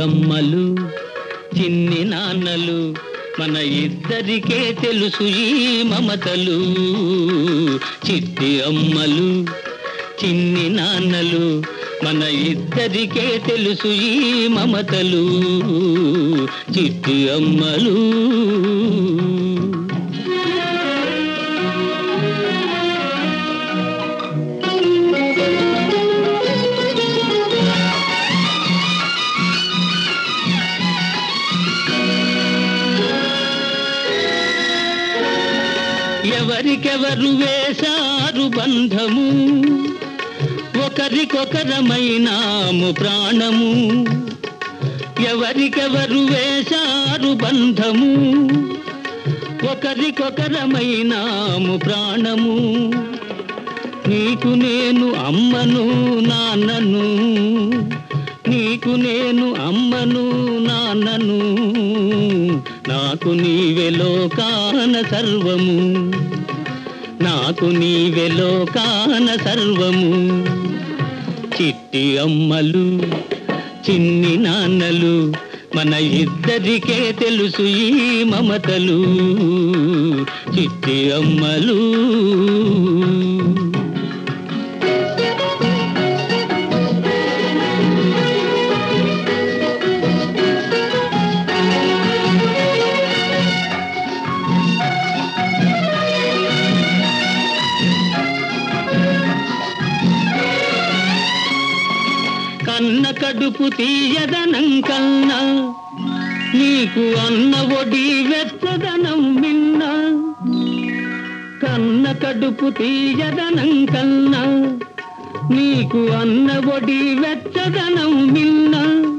అమ్మలు చిన్ని నాన్నలు మన ఇద్దరికే తెలుసు ఈ మమతలు చిట్టి అమ్మలు చిన్ని నాన్నలు మన ఇద్దరికే తెలుసు ఈ మమతలు చిట్టి అమ్మలు ఎవరికెవరు వేశారు బంధము ఒకరికొకరమైనాము ప్రాణము ఎవరికెవరు వేశారు బంధము ఒకరికొకరమైనాము ప్రాణము నీకు నేను అమ్మను నాన్నను నీకు నేను అమ్మను నాన్నను నాకు నీవే లోకాన సర్వము నాకు నీవే లోకాన సర్వము చిట్టి అమ్మలు చిన్ని నాన్నలు మన ఇద్దరికే తెలుసు ఈ మమతలు చిట్టి అమ్మలు కన్న కడుపు తీయదనం కన్నా నీకు అన్న ఒడి వెచ్చదనం మిన్న కన్న కడుపు తీయదనం కన్నా నీకు అన్న ఒడి వెచ్చదనం మిన్న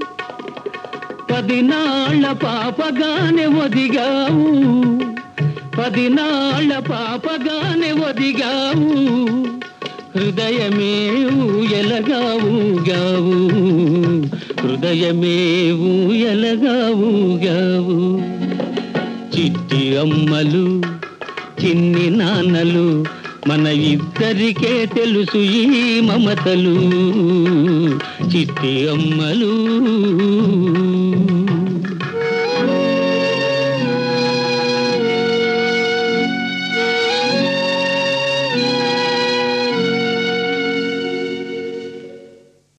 పదినాళ్ళ పాపగానే ఒదిగావు పదినాళ్ళ పాపగానే ఒదిగావు హృదయమే ఊయలగావుగావు హృదయమే ఊయలగావుగావు చిట్టి అమ్మలు చిన్ని నాన్నలు మన ఇద్దరికే తెలుసు ఈ మమతలు చిట్టి అమ్మలు